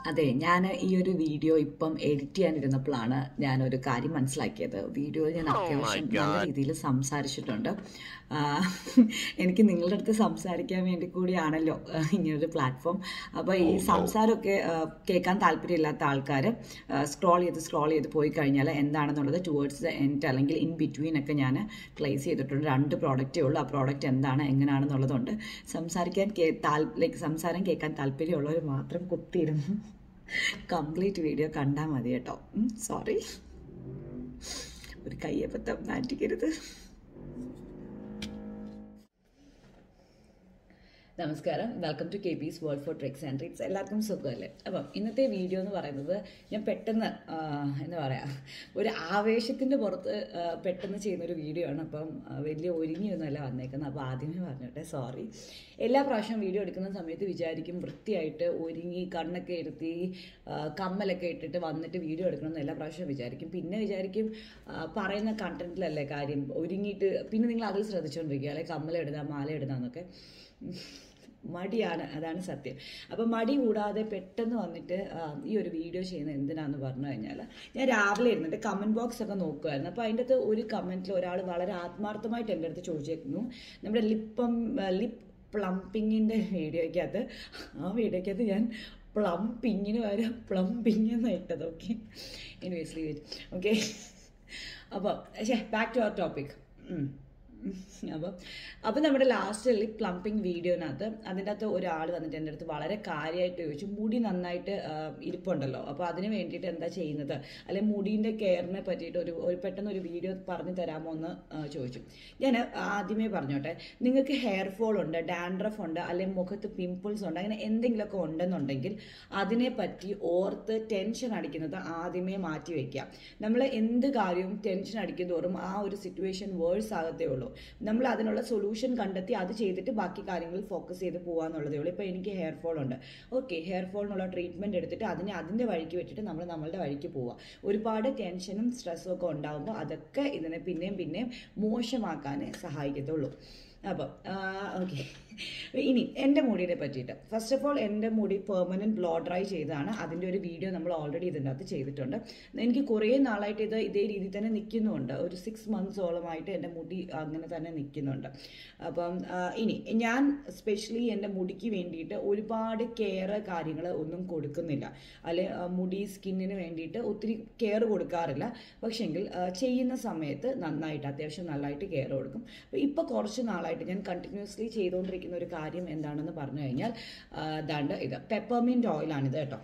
അതെ ഞാൻ ഈ ഒരു വീഡിയോ ഇപ്പം എഡിറ്റ് ചെയ്യാനിരുന്നപ്പോഴാണ് ഞാനൊരു കാര്യം മനസ്സിലാക്കിയത് വീഡിയോയിൽ ഞാൻ അത്യാവശ്യം നല്ല രീതിയിൽ സംസാരിച്ചിട്ടുണ്ട് ആ, എനിക്ക് നിങ്ങളുടെ അടുത്ത് സംസാരിക്കാൻ വേണ്ടി കൂടിയാണല്ലോ ആ, ഇങ്ങനൊരു പ്ലാറ്റ്ഫോം അപ്പോൾ ഈ സംസാരമൊക്കെ ആ, കേൾക്കാൻ താല്പര്യമില്ലാത്ത ആൾക്കാർ സ്ക്രോൾ ചെയ്ത് സ്ക്രോൾ ചെയ്ത് പോയി കഴിഞ്ഞാൽ എന്താണെന്നുള്ളത് ടുവേർഡ്സ് ദ എൻഡ് അല്ലെങ്കിൽ ഇൻ ബിറ്റ്വീൻ ഒക്കെ ഞാൻ പ്ലേസ് ചെയ്തിട്ടുണ്ട് രണ്ട് പ്രോഡക്റ്റേ ഉള്ളൂ ആ പ്രോഡക്റ്റ് എന്താണ് എങ്ങനെയാണെന്നുള്ളതുണ്ട് സംസാരിക്കാൻ കേ താൽ ലൈക്ക് സംസാരം കേൾക്കാൻ താല്പര്യമുള്ളവർ മാത്രം കുത്തിയിരുന്നു കംപ്ലീറ്റ് വീഡിയോ കണ്ടാൽ മതി കേട്ടോ സോറി ഒരു കയ്യബദ്ധം നാറ്റിക്കരുത് നമസ്കാരം welcome to K bees world for tricks and tricks എല്ലാവർക്കും സുഖമല്ലേ അപ്പം ഇന്നത്തെ വീഡിയോ എന്ന് പറയുന്നത് ഞാൻ പെട്ടെന്ന് ആ, എന്താ പറയുക ഒരു ആവേശത്തിൻ്റെ പുറത്ത് ആ, പെട്ടെന്ന് ചെയ്യുന്നൊരു വീഡിയോ ആണ് അപ്പം ആ, വലിയ ഒരുങ്ങിയൊന്നുമല്ല വന്നേക്കുന്നത് അപ്പോൾ ആദ്യമേ പറഞ്ഞോട്ടെ സോറി എല്ലാ പ്രാവശ്യം വീഡിയോ എടുക്കുന്ന സമയത്ത് വിചാരിക്കും വൃത്തിയായിട്ട് ഒരുങ്ങി കണ്ണൊക്കെ ഇരുത്തി ആ, കമ്മലൊക്കെ ഇട്ടിട്ട് വന്നിട്ട് വീഡിയോ എടുക്കണമെന്ന് എല്ലാ പ്രാവശ്യം വിചാരിക്കും പിന്നെ വിചാരിക്കും ആ, പറയുന്ന കണ്ടന്റിലല്ലേ കാര്യം ഒരുങ്ങിയിട്ട് പിന്നെ നിങ്ങൾ അതിൽ ശ്രദ്ധിച്ചുകൊണ്ടിരിക്കുക അല്ലെങ്കിൽ കമ്മലിടുക മാല ഇടുക എന്നൊക്കെ മടിയാണ് അതാണ് സത്യം അപ്പം മടി കൂടാതെ പെട്ടെന്ന് വന്നിട്ട് ആ, ഈ ഒരു വീഡിയോ ചെയ്യുന്നത് എന്തിനാന്ന് പറഞ്ഞു കഴിഞ്ഞാൽ ഞാൻ രാവിലെ ഇരുന്നിട്ട് കമൻറ്റ് ബോക്സ് ഒക്കെ നോക്കുമായിരുന്നു അപ്പോൾ അതിൻ്റെ അകത്ത് ഒരു കമൻറ്റിൽ ഒരാൾ വളരെ ആത്മാർത്ഥമായിട്ട് എൻ്റെ അടുത്ത് ചോദിച്ചേക്കുന്നു നമ്മുടെ ലിപ്പം ലിപ്പ് പ്ലംപിങ്ങിൻ്റെ വീഡിയോയ്ക്കകത്ത് ആ വീഡിയോയ്ക്കകത്ത് ഞാൻ പ്ലംപിങ്ങിന് വരെ പ്ലംപിങ് എന്ന് ഇട്ടത് okay anyways leave it okay അപ്പോൾ ബാക്ക് ടു അവർ ടോപ്പിക് അപ്പം അപ്പം നമ്മുടെ ലാസ്റ്റ് ലിപ് പ്ലംപിംഗ് വീഡിയോനകത്ത് അതിൻ്റെ അകത്ത് ഒരാൾ വന്നിട്ട് എൻ്റെ അടുത്ത് വളരെ കാര്യമായിട്ട് ചോദിച്ചു മുടി നന്നായിട്ട് ആ, ഇരിപ്പുണ്ടല്ലോ അപ്പോൾ അതിന് വേണ്ടിയിട്ട് എന്താ ചെയ്യുന്നത് അല്ലെങ്കിൽ മുടീൻ്റെ കെയറിനെ പറ്റിയിട്ട് ഒരു ഒരു പെട്ടെന്ന് ഒരു വീഡിയോ പറഞ്ഞു തരാമോ എന്ന് ആ, ചോദിച്ചു ഞാൻ ആദ്യമേ പറഞ്ഞോട്ടെ നിങ്ങൾക്ക് ഹെയർ ഫോൾ ഉണ്ട് ഡാൻഡ്രഫ് ഉണ്ട് അല്ലെങ്കിൽ മുഖത്ത് പിമ്പിൾസ് ഉണ്ട് അങ്ങനെ എന്തെങ്കിലുമൊക്കെ ഉണ്ടെന്നുണ്ടെങ്കിൽ അതിനെ പറ്റി ഓർത്ത് ടെൻഷൻ അടിക്കുന്നത് ആദ്യമേ മാറ്റി വയ്ക്കുക നമ്മൾ എന്ത് കാര്യവും ടെൻഷൻ അടിക്കും തോറും ആ ഒരു സിറ്റുവേഷൻ വേഴ്സ് ആകത്തേ ഉള്ളൂ നമ്മൾ അതിനുള്ള സൊല്യൂഷൻ കണ്ടെത്തി അത് ചെയ്തിട്ട് ബാക്കി കാര്യങ്ങളിൽ ഫോക്കസ് ചെയ്ത് പോകാന്നുള്ളതേ ഉള്ളൂ ഇപ്പോൾ എനിക്ക് ഹെയർ ഫോൾ ഉണ്ട് ഓക്കെ ഹെയർ ഫോളിനുള്ള ട്രീറ്റ്മെൻറ്റ് എടുത്തിട്ട് അതിനെ അതിൻ്റെ വഴിക്ക് വെച്ചിട്ട് നമ്മൾ നമ്മളുടെ വഴിക്ക് പോവുക ഒരുപാട് ടെൻഷനും സ്ട്രെസ്സും ഒക്കെ ഉണ്ടാകുമ്പോൾ അതൊക്കെ ഇതിനെ പിന്നെയും പിന്നെയും മോശമാക്കാനേ സഹായിക്കത്തുള്ളൂ അപ്പം ഓക്കെ ഇനി എൻ്റെ മുടിയെ പറ്റിയിട്ട് ഫസ്റ്റ് ഓഫ് ഓൾ എൻ്റെ മുടി പെർമനൻറ്റ് ബ്ലോ ഡ്രൈ ചെയ്തതാണ് അതിൻ്റെ ഒരു വീഡിയോ നമ്മൾ ഓൾറെഡി ഇതിൻ്റെ അകത്ത് ചെയ്തിട്ടുണ്ട് എനിക്ക് കുറേ നാളായിട്ട് ഇത് ഇതേ രീതിയിൽ തന്നെ നിൽക്കുന്നുണ്ട് ഒരു സിക്സ് മന്ത്സോളമായിട്ട് എൻ്റെ മുടി അങ്ങനെ തന്നെ നിൽക്കുന്നുണ്ട് അപ്പം ആ, ഇനി ഞാൻ സ്പെഷ്യലി എൻ്റെ മുടിക്ക് വേണ്ടിയിട്ട് ഒരുപാട് കെയർ കാര്യങ്ങൾ ഒന്നും കൊടുക്കുന്നില്ല അല്ലെ ആ, മുടി സ്കിന്നിന് വേണ്ടിയിട്ട് ഒത്തിരി കെയർ കൊടുക്കാറില്ല പക്ഷെങ്കിൽ ആ, ചെയ്യുന്ന സമയത്ത് നന്നായിട്ട് അത്യാവശ്യം നന്നായിട്ട് കെയർ കൊടുക്കും അപ്പോൾ ഇപ്പോൾ കുറച്ച് നാളായിട്ട് ഞാൻ കണ്ടിന്യൂസ്ലി ചെയ്തുകൊണ്ടിരിക്കുന്ന ഒരു കാര്യം എന്താണെന്ന് പറഞ്ഞു കഴിഞ്ഞാൽ ആ, ദാണ്ട് ഇത് പെപ്പർമിൻറ്റ് ഓയിലാണിത് കേട്ടോ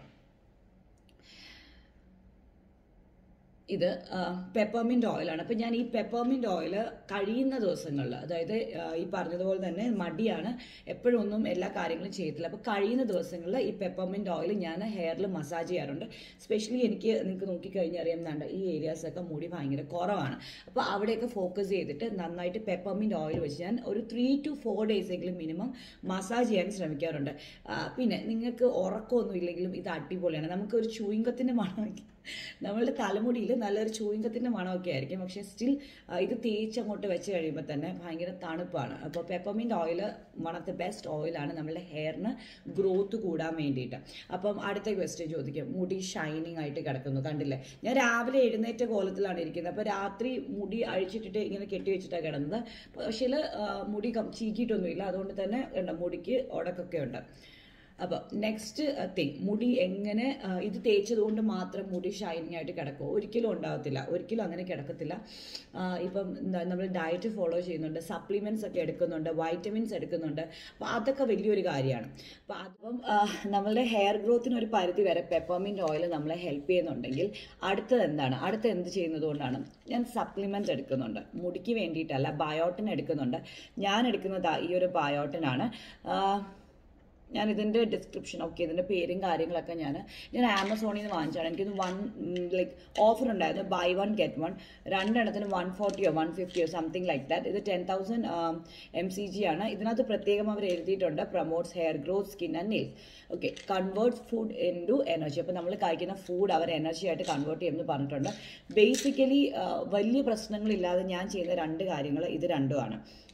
ഇത് പെപ്പർമിൻ്റ് ഓയിലാണ് അപ്പം ഞാൻ ഈ പെപ്പർമിൻ്റ് ഓയിൽ കഴിയുന്ന ദിവസങ്ങളിൽ അതായത് ആ, ഈ പറഞ്ഞതുപോലെ തന്നെ മടിയാണ് എപ്പോഴും ഒന്നും എല്ലാ കാര്യങ്ങളും ചെയ്യത്തില്ല അപ്പോൾ കഴിയുന്ന ദിവസങ്ങളിൽ ഈ പെപ്പർമിൻ്റ് ഓയിൽ ഞാൻ ഹെയറിൽ മസാജ് ചെയ്യാറുണ്ട് സ്പെഷ്യലി എനിക്ക് നിങ്ങൾക്ക് നോക്കിക്കഴിഞ്ഞാൽ അറിയാവുന്നതാണ് ഈ ഏരിയാസൊക്കെ മുടി ഭയങ്കര കുറവാണ് അപ്പോൾ അവിടെയൊക്കെ ഫോക്കസ് ചെയ്തിട്ട് നന്നായിട്ട് പെപ്പർമിൻ്റ് ഓയിൽ വെച്ച് ഞാൻ ഒരു ത്രീ ടു ഫോർ ഡേയ്സെങ്കിലും മിനിമം മസാജ് ചെയ്യാൻ ശ്രമിക്കാറുണ്ട് ആ, പിന്നെ നിങ്ങൾക്ക് ഉറക്കമൊന്നും ഇല്ലെങ്കിലും ഇത് അടിപൊളിയാണ് നമുക്ക് ഒരു ചൂയിങ്കത്തിൻ്റെ മണം നമ്മളുടെ തലമുടിയിൽ നല്ലൊരു ചൂയിങ്കത്തിൻ്റെ മണമൊക്കെ ആയിരിക്കും പക്ഷേ സ്റ്റിൽ ഇത് തേച്ച് അങ്ങോട്ട് വെച്ച് കഴിയുമ്പോൾ തന്നെ ഭയങ്കര തണുപ്പാണ് അപ്പോൾ peppermint oil one of the best ഓയിലാണ് നമ്മളുടെ ഹെയറിന് ഗ്രോത്ത് കൂടാൻ വേണ്ടിയിട്ട് അപ്പം അടുത്ത ക്വസ്റ്റ്യൻ ചോദിക്കും മുടി ഷൈനിങ് ആയിട്ട് കിടക്കുന്നു കണ്ടില്ലേ ഞാൻ രാവിലെ എഴുന്നേറ്റ കോലത്തിലാണ് ഇരിക്കുന്നത് അപ്പോൾ രാത്രി മുടി അഴിച്ചിട്ടിട്ട് ഇങ്ങനെ കെട്ടി വെച്ചിട്ടാണ് കിടന്നത് പക്ഷേ മുടി കം ചീക്കിയിട്ടൊന്നുമില്ല അതുകൊണ്ട് തന്നെ ഉണ്ട് മുടിക്ക് ഉടക്കൊക്കെ ഉണ്ട് അപ്പോൾ നെക്സ്റ്റ് തിങ് മുടി എങ്ങനെ ആ, ഇത് തേച്ചത് കൊണ്ട് മാത്രം മുടി ഷൈനിങ് ആയിട്ട് കിടക്കുമോ ഒരിക്കലും ഉണ്ടാകത്തില്ല ഒരിക്കലും അങ്ങനെ കിടക്കത്തില്ല ആ, ഇപ്പം നമ്മൾ ഡയറ്റ് ഫോളോ ചെയ്യുന്നുണ്ട് സപ്ലിമെൻറ്റ്സ് ഒക്കെ എടുക്കുന്നുണ്ട് വൈറ്റമിൻസ് എടുക്കുന്നുണ്ട് അപ്പോൾ അതൊക്കെ വലിയൊരു കാര്യമാണ് അപ്പോൾ അതിപ്പം ആ, നമ്മളുടെ ഹെയർ ഗ്രോത്തിന് ഒരു പരിധി വരെ പെപ്പർമിൻറ്റ് ഓയിൽ നമ്മളെ ഹെൽപ്പ് ചെയ്യുന്നുണ്ടെങ്കിൽ അടുത്തത് എന്താണ് അടുത്ത എന്ത് ചെയ്യുന്നത് കൊണ്ടാണ് ഞാൻ സപ്ലിമെൻറ്റ് എടുക്കുന്നുണ്ട് മുടിക്ക് വേണ്ടിയിട്ടല്ല ബയോട്ടിൻ എടുക്കുന്നുണ്ട് ഞാൻ എടുക്കുന്നത് ദാ ഈ ഒരു ബയോട്ടിനാണ് ആ, ഞാൻ ഇതിൻ്റെ ഡിസ്ക്രിപ്ഷൻ ഓക്കെ ഇതിൻ്റെ പേരും കാര്യങ്ങളൊക്കെ ഞാൻ ഞാൻ ആമസോണിൽ നിന്ന് വാങ്ങിച്ചാണ് എനിക്കൊന്ന് വൺ ലൈക്ക് ഓഫർ ഉണ്ടായിരുന്നു ബൈ വൺ ഗെറ്റ് വൺ രണ്ടെണ്ണത്തിന് വൺ ഫോർട്ടിയോ വൺ ഫിഫ്റ്റിയോ സംതിങ് ലൈക്ക് ദാറ്റ് ഇത് ten thousand M C G ആണ് ഇതിനകത്ത് പ്രത്യേകം അവർ എഴുതിയിട്ടുണ്ട് promotes hair growth skin and nails okay convert food into energy അപ്പോൾ നമ്മൾ കഴിക്കുന്ന ഫുഡ് അവർ എനർജി ആയിട്ട് കൺവേർട്ട് ചെയ്യുമെന്ന് പറഞ്ഞിട്ടുണ്ട് ബേസിക്കലി വലിയ പ്രശ്നങ്ങളില്ലാതെ ഞാൻ ചെയ്യുന്ന രണ്ട് കാര്യങ്ങൾ ഇത് രണ്ടുമാണ്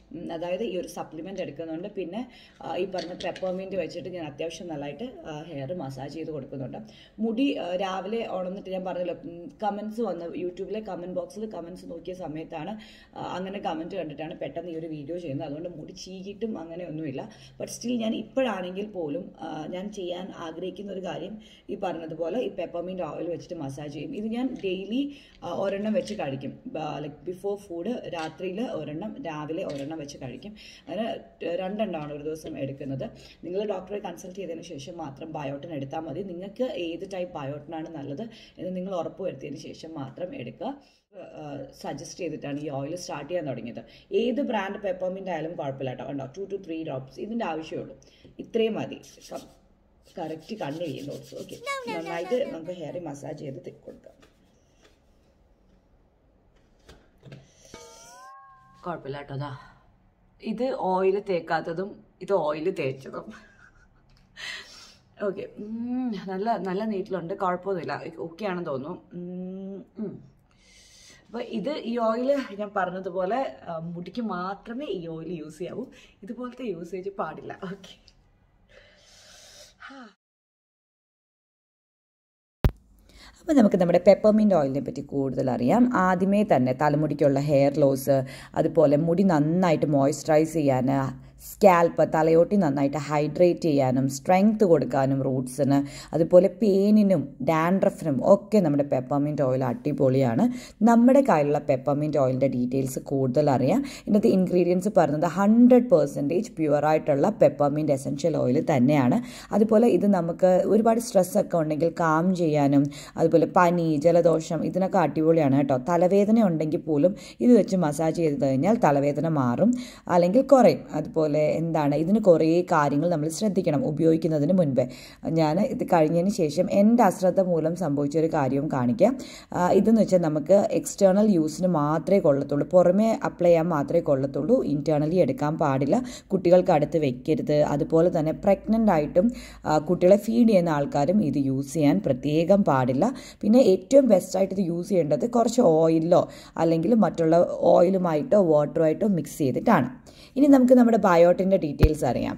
ഉം, അതായത് ഈ ഒരു സപ്ലിമെൻ്റ് എടുക്കുന്നുണ്ട് പിന്നെ ആ, ഈ പറഞ്ഞ പെപ്പർമിൻറ്റ് വെച്ചിട്ട് ഞാൻ അത്യാവശ്യം നല്ലതായിട്ട് ഹെയർ മസാജ് ചെയ്ത് കൊടുക്കുന്നുണ്ട് മുടി ആ, രാവിലെ ഉണർന്നിട്ട് ഞാൻ പറഞ്ഞല്ലോ കമൻസ് വന്ന് യൂട്യൂബിലെ കമൻറ്റ് ബോക്സിൽ കമൻസ് നോക്കിയ സമയത്താണ് ആ, അങ്ങനെ കമൻറ്റ് കണ്ടിട്ടാണ് പെട്ടെന്ന് ഈ ഒരു വീഡിയോ ചെയ്യുന്നത് അതുകൊണ്ട് മുടി ചീകിയിട്ടും അങ്ങനെ ഒന്നുമില്ല ബട്ട് സ്റ്റിൽ ഞാൻ ഇപ്പോഴാണെങ്കിൽ പോലും ആ, ഞാൻ ചെയ്യാൻ ആഗ്രഹിക്കുന്ന ഒരു കാര്യം ഈ പറഞ്ഞതുപോലെ ഈ പെപ്പർമിൻറ്റ് ഓയിൽ വെച്ചിട്ട് മസാജ് ചെയ്യും ഇത് ഞാൻ ഡെയിലി ഒരെണ്ണം വെച്ച് കഴിക്കും ലൈക്ക് ബിഫോർ ഫുഡ് രാത്രിയിൽ ഒരെണ്ണം രാവിലെ ഒരെണ്ണം വെച്ച് കഴിക്കും അങ്ങനെ ര- രണ്ടെണ്ണമാണ് ഒരു ദിവസം എടുക്കുന്നത് നിങ്ങൾ ഡോക്ടറെ കൺസൾട്ട് ചെയ്തതിന് ശേഷം മാത്രം ബയോട്ടിൻ എടുത്താൽ മതി നിങ്ങൾക്ക് ഏത് ടൈപ്പ് ബയോട്ടിനാണ് നല്ലത് എന്ന് നിങ്ങൾ ഉറപ്പ് വരുത്തിയതിന് ശേഷം മാത്രം എടുക്കുക സജസ്റ്റ് ചെയ്തിട്ടാണ് ഈ ഓയിൽ സ്റ്റാർട്ട് ചെയ്യാൻ തുടങ്ങിയത് ഏത് ബ്രാൻഡ് പെപ്പർമിൻ്റ് ആയാലും കുഴപ്പമില്ല കേട്ടോ ഉണ്ടോ ടു ടു ത്രീ ഡ്രോപ്സ് ഇതിൻ്റെ ആവശ്യമുള്ളൂ ഇത്രയും മതി കറക്റ്റ് കണ്ണ് ചെയ്യുന്നു ഓക്കെ നന്നായിട്ട് നമുക്ക് ഹെയർ മസാജ് ചെയ്ത് തി- കൊടുക്കാം കുഴപ്പമില്ല കേട്ടോ അതാ ഇത് ഓയിൽ തേക്കാത്തതും ഇത് ഓയിൽ തേച്ചതും ഓക്കെ നല്ല നല്ല നീറ്റിലുണ്ട് കുഴപ്പമൊന്നുമില്ല ഓക്കെ ആണെന്ന് തോന്നുന്നു അപ്പോൾ ഇത് ഈ ഓയിൽ ഞാൻ പറഞ്ഞതുപോലെ ആ, മുടിക്ക് മാത്രമേ ഈ ഓയിൽ യൂസ് ചെയ്യാവൂ ഇതുപോലത്തെ യൂസേജ് പാടില്ല ഓക്കെ അപ്പോൾ നമുക്ക് നമ്മുടെ പെപ്പർമിൻ്റ് ഓയിലിനെ പറ്റി കൂടുതൽ അറിയാം ആദ്യമേ തന്നെ തലമുടിക്കുള്ള ഹെയർ ലോസ് അതുപോലെ മുടി നന്നായിട്ട് മോയ്സ്ചറൈസ് ചെയ്യാൻ സ്കാൽപ്പ് തലയോട്ടി നന്നായിട്ട് ഹൈഡ്രേറ്റ് ചെയ്യാനും സ്ട്രെങ്ത് കൊടുക്കാനും റൂട്ട്സിന് അതുപോലെ പെയിനിനും ഡാൻഡ്രഫിനും ഒക്കെ നമ്മുടെ പെപ്പർമിൻറ്റ് ഓയിൽ അടിപൊളിയാണ് നമ്മുടെ കയ്യിലുള്ള പെപ്പർമിൻറ്റ് ഓയിലിൻ്റെ ഡീറ്റെയിൽസ് കൂടുതൽ അറിയാം ഇതിനകത്ത് ഇൻഗ്രീഡിയൻസ് പറയുന്നത് ഹൺഡ്രഡ് പെർസെൻറ്റേജ് പ്യുവറായിട്ടുള്ള പെപ്പർമിൻറ്റ് എസെൻഷ്യൽ ഓയിൽ തന്നെയാണ് അതുപോലെ ഇത് നമുക്ക് ഒരുപാട് സ്ട്രെസ്സൊക്കെ ഉണ്ടെങ്കിൽ കാം ചെയ്യാനും അതുപോലെ പനി ജലദോഷം ഇതിനൊക്കെ അടിപൊളിയാണ് കേട്ടോ തലവേദന ഉണ്ടെങ്കിൽ പോലും ഇത് വെച്ച് മസാജ് ചെയ്ത് കഴിഞ്ഞാൽ തലവേദന മാറും അല്ലെങ്കിൽ കുറയും അതുപോലെ എന്താണ് ഇതിന് കുറേ കാര്യങ്ങൾ നമ്മൾ ശ്രദ്ധിക്കണം ഉപയോഗിക്കുന്നതിന് മുൻപേ ഞാൻ ഇത് കഴിഞ്ഞതിന് ശേഷം എൻ്റെ അശ്രദ്ധ മൂലം സംഭവിച്ച ഒരു കാര്യവും കാണിക്കാം ആ, ഇതെന്ന് വെച്ചാൽ നമുക്ക് എക്സ്റ്റേണൽ യൂസിന് മാത്രമേ കൊള്ളത്തുള്ളൂ പുറമേ അപ്ലൈ ചെയ്യാൻ മാത്രമേ കൊള്ളത്തുള്ളൂ ഇൻറ്റേർണലി എടുക്കാൻ പാടില്ല കുട്ടികൾക്ക് അടുത്ത് വെക്കരുത് അതുപോലെ തന്നെ പ്രഗ്നൻ്റ് ആയിട്ടും ആ, കുട്ടികളെ ഫീഡ് ചെയ്യുന്ന ആൾക്കാരും ഇത് യൂസ് ചെയ്യാൻ പ്രത്യേകം പാടില്ല പിന്നെ ഏറ്റവും ബെസ്റ്റായിട്ട് ഇത് യൂസ് ചെയ്യേണ്ടത് കുറച്ച് ഓയിലോ അല്ലെങ്കിൽ മറ്റുള്ള ഓയിലുമായിട്ടോ വാട്ടറുമായിട്ടോ മിക്സ് ചെയ്തിട്ടാണ് ഇനി നമുക്ക് നമ്മുടെ ബയോട്ടിൻ്റെ ഡീറ്റെയിൽസ് അറിയാം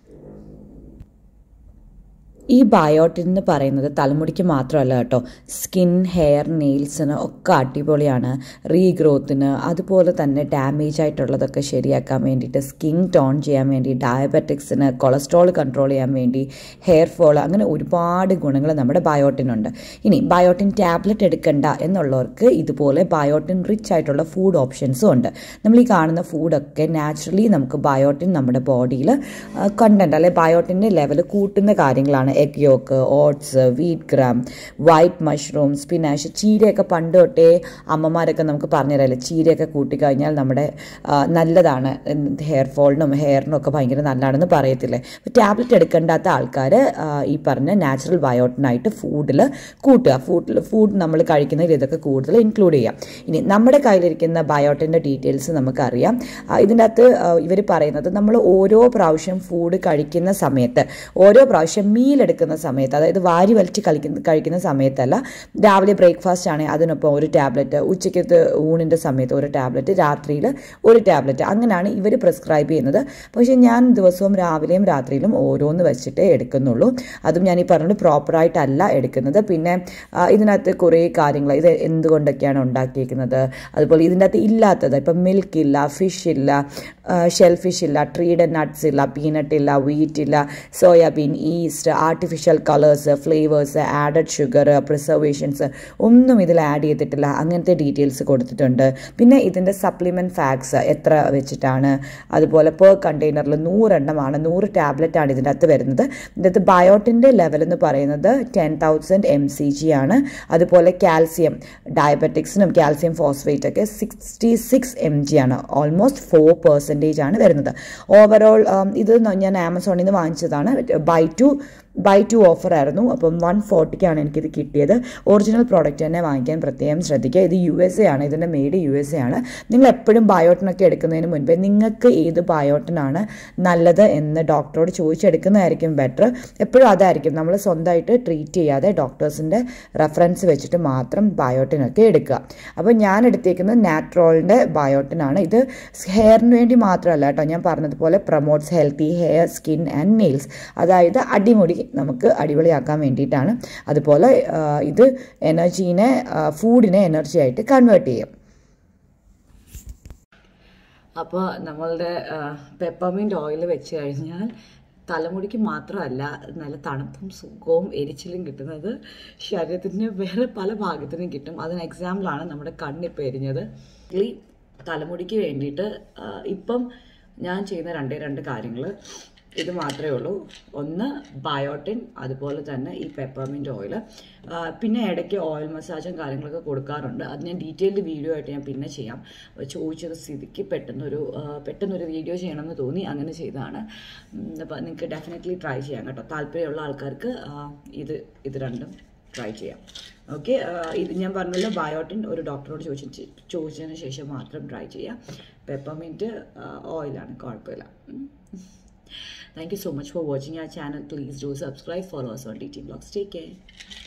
ഈ ബയോട്ടിൻ എന്ന് പറയുന്നത് തലമുടിക്ക് മാത്രമല്ല കേട്ടോ സ്കിൻ ഹെയർ നെയിൽസിന് ഒക്കെ അടിപൊളിയാണ് റീഗ്രോത്തിന് അതുപോലെ തന്നെ ഡാമേജ് ആയിട്ടുള്ളതൊക്കെ ശരിയാക്കാൻ വേണ്ടിയിട്ട് സ്കിൻ ടോൺ ചെയ്യാൻ വേണ്ടി ഡയബറ്റിക്സിന് കൊളസ്ട്രോൾ കൺട്രോൾ ചെയ്യാൻ വേണ്ടി ഹെയർ ഫോൾ അങ്ങനെ ഒരുപാട് ഗുണങ്ങൾ നമ്മുടെ ബയോട്ടിനുണ്ട് ഇനി ബയോട്ടിൻ ടാബ്ലറ്റ് എടുക്കണ്ട എന്നുള്ളവർക്ക് ഇതുപോലെ ബയോട്ടിൻ റിച്ച് ആയിട്ടുള്ള ഫുഡ് ഓപ്ഷൻസും ഉണ്ട് നമ്മൾ ഈ കാണുന്ന ഫുഡൊക്കെ നാച്ചുറലി നമുക്ക് ബയോട്ടിൻ നമ്മുടെ ബോഡിയിൽ കണ്ടന്റ് അല്ലെ ബയോട്ടിൻ്റെ ലെവൽ കൂട്ടുന്ന കാര്യങ്ങളാണ് egg yolk oats wheat gram white mushroom spinach ചീരയൊക്കെ പണ്ട് തൊട്ടേ അമ്മമാരൊക്കെ നമുക്ക് പറഞ്ഞു തരാമല്ലേ ചീരയൊക്കെ കൂട്ടിക്കഴിഞ്ഞാൽ നമ്മുടെ ആ, നല്ലതാണ് ഹെയർ ഫോളിനും ഹെയറിനും ഒക്കെ ഭയങ്കര നല്ലതാണെന്ന് പറയത്തില്ലേ അപ്പോൾ ടാബ്ലറ്റ് എടുക്കേണ്ടാത്ത ആൾക്കാർ ഈ പറഞ്ഞ നാച്ചുറൽ ബയോട്ടിനായിട്ട് ഫുഡിൽ കൂട്ടുക ഫുഡിൽ ഫുഡ് നമ്മൾ കഴിക്കുന്നതിൽ ഇതൊക്കെ കൂടുതൽ ഇൻക്ലൂഡ് ചെയ്യാം ഇനി നമ്മുടെ കയ്യിലിരിക്കുന്ന ബയോട്ടിൻ്റെ ഡീറ്റെയിൽസ് നമുക്കറിയാം ആ, ഇതിൻ്റെ അകത്ത് ഇവർ പറയുന്നത് നമ്മൾ ഓരോ പ്രാവശ്യം ഫുഡ് കഴിക്കുന്ന സമയത്ത് ഓരോ പ്രാവശ്യം മീൽ എടുക്കുന്ന സമയത്ത് അതായത് വാരി വലിച്ച് കളിക്കുന്ന കഴിക്കുന്ന സമയത്തല്ല രാവിലെ ബ്രേക്ക്ഫാസ്റ്റ് ആണെങ്കിൽ അതിനൊപ്പം ഒരു ടാബ്ലറ്റ് ഉച്ചയ്ക്കത്തെ ഊണിൻ്റെ സമയത്ത് ഒരു ടാബ്ലറ്റ് രാത്രിയിൽ ഒരു ടാബ്ലറ്റ് അങ്ങനെയാണ് ഇവർ പ്രിസ്ക്രൈബ് ചെയ്യുന്നത് പക്ഷേ ഞാൻ ദിവസവും രാവിലെയും രാത്രിയിലും ഓരോന്ന് വെച്ചിട്ടേ എടുക്കുന്നുള്ളൂ അതും ഞാൻ ഈ പറഞ്ഞത് പ്രോപ്പറായിട്ടല്ല എടുക്കുന്നത് പിന്നെ ആ, ഇതിനകത്ത് കുറേ കാര്യങ്ങൾ ഇത് എന്തുകൊണ്ടൊക്കെയാണ് ഉണ്ടാക്കിയിരിക്കുന്നത് അതുപോലെ ഇതിൻ്റെ അകത്ത് ഇല്ലാത്തത് ഇപ്പം മിൽക്ക് ഇല്ല ഫിഷ് ഇല്ല ഷെൽ ഫിഷ് ഇല്ല ട്രീഡ് നട്ട്സ് ഇല്ല പീനട്ട് ഇല്ല വീറ്റ് ഇല്ല soybean yeast artificial colours flavours added sugar preservations ഒന്നും ഇതിൽ ആഡ് ചെയ്തിട്ടില്ല അങ്ങനത്തെ ഡീറ്റെയിൽസ് കൊടുത്തിട്ടുണ്ട് പിന്നെ ഇതിൻ്റെ സപ്ലിമെൻറ്റ് ഫാക്സ് എത്ര വെച്ചിട്ടാണ് അതുപോലെ പെർ കണ്ടെയ്നറിൽ നൂറെണ്ണമാണ് നൂറ് ടാബ്ലറ്റ് ആണ് ഇതിൻ്റെ അകത്ത് വരുന്നത് ഇതിൻ്റെ അകത്ത് ബയോട്ടിൻ്റെ ലെവൽ എന്ന് പറയുന്നത് ten thousand M C G ആണ് അതുപോലെ കാൽസ്യം ഡയബറ്റിക്സിനും കാൽസ്യം ഫോസ്ഫേറ്റ് ഒക്കെ സിക്സ്റ്റി സിക്സ് എം ജി ആണ് ഓൾമോസ്റ്റ് ഫോർ പെർസെൻറ്റേജ് ആണ് വരുന്നത് ഓവറോൾ ഇത് ഞാൻ ആമസോണിൽ നിന്ന് വാങ്ങിച്ചതാണ് buy two buy two offer ആയിരുന്നു അപ്പം വൺ ഫോർട്ടിക്കാണ് എനിക്കിത് കിട്ടിയത് ഒറിജിനൽ പ്രോഡക്റ്റ് തന്നെ വാങ്ങിക്കാൻ പ്രത്യേകം ശ്രദ്ധിക്കുക ഇത് യു എസ് എ ആണ് ഇതിൻ്റെ മെയ്ഡ് യു എസ് എ ആണ് നിങ്ങൾ എപ്പോഴും ബയോട്ടിനൊക്കെ എടുക്കുന്നതിന് മുൻപേ നിങ്ങൾക്ക് ഏത് ബയോട്ടിനാണ് നല്ലത് എന്ന് ഡോക്ടറോട് ചോദിച്ചെടുക്കുന്നതായിരിക്കും ബെറ്റർ എപ്പോഴും അതായിരിക്കും നമ്മൾ സ്വന്തമായിട്ട് ട്രീറ്റ് ചെയ്യാതെ ഡോക്ടേഴ്സിൻ്റെ റെഫറൻസ് വെച്ചിട്ട് മാത്രം ബയോട്ടിനൊക്കെ എടുക്കുക അപ്പോൾ ഞാൻ എടുത്തേക്കുന്നത് നാട്രോളിൻ്റെ ബയോട്ടിനാണ് ഇത് ഹെയറിന് വേണ്ടി മാത്രമല്ല കേട്ടോ ഞാൻ പറഞ്ഞതുപോലെ promotes healthy hair skin and nails അതായത് അടിമുടി നമുക്ക് അടിപൊളിയാക്കാൻ വേണ്ടിയിട്ടാണ് അതുപോലെ ആ, ഇത് എനർജീനെ ഫുഡിനെ എനർജി ആയിട്ട് കൺവേർട്ട് ചെയ്യും അപ്പോൾ നമ്മളുടെ പെപ്പർമിൻ്റ് ഓയിൽ വെച്ച് കഴിഞ്ഞാൽ തലമുടിക്ക് മാത്രമല്ല നല്ല തണുപ്പും സുഖവും എരിച്ചിലും കിട്ടുന്നത് ശരീരത്തിന് വേറെ പല ഭാഗത്തിനും കിട്ടും അതിന് എക്സാമ്പിളാണ് നമ്മുടെ കണ്ണിപ്പോൾ എരിഞ്ഞത് ഈ തലമുടിക്ക് വേണ്ടിയിട്ട് ആ, ഇപ്പം ഞാൻ ചെയ്യുന്ന രണ്ടേ രണ്ട് കാര്യങ്ങൾ ഇത് മാത്രമേ ഉള്ളൂ ഒന്ന് ബയോട്ടിൻ അതുപോലെ തന്നെ ഈ പെപ്പർമിൻ്റ് ഓയിൽ പിന്നെ ഇടയ്ക്ക് ഓയിൽ മസാജും കാര്യങ്ങളൊക്കെ കൊടുക്കാറുണ്ട് അത് ഞാൻ ഡീറ്റെയിൽഡ് വീഡിയോ ആയിട്ട് ഞാൻ പിന്നെ ചെയ്യാം ചോദിച്ചത് സ്ഥിതിക്ക് പെട്ടെന്നൊരു ആ, പെട്ടെന്നൊരു വീഡിയോ ചെയ്യണമെന്ന് തോന്നി അങ്ങനെ ചെയ്തതാണ് അപ്പോൾ നിങ്ങൾക്ക് ഡെഫിനറ്റ്ലി ട്രൈ ചെയ്യാം കേട്ടോ താല്പര്യമുള്ള ആൾക്കാർക്ക് ആ, ഇത് ഇത് രണ്ടും ട്രൈ ചെയ്യാം ഓക്കെ ഇത് ഞാൻ പറഞ്ഞല്ലോ ബയോട്ടിൻ ഒരു ഡോക്ടറോട് ചോദിച്ചു ചോദിച്ചതിന് ശേഷം മാത്രം ട്രൈ ചെയ്യാം പെപ്പർമിൻറ്റ് ഓയിലാണ് കുഴപ്പമില്ല Thank you so much for watching our channel. Please do subscribe. Follow us on DT Blogs. Take care.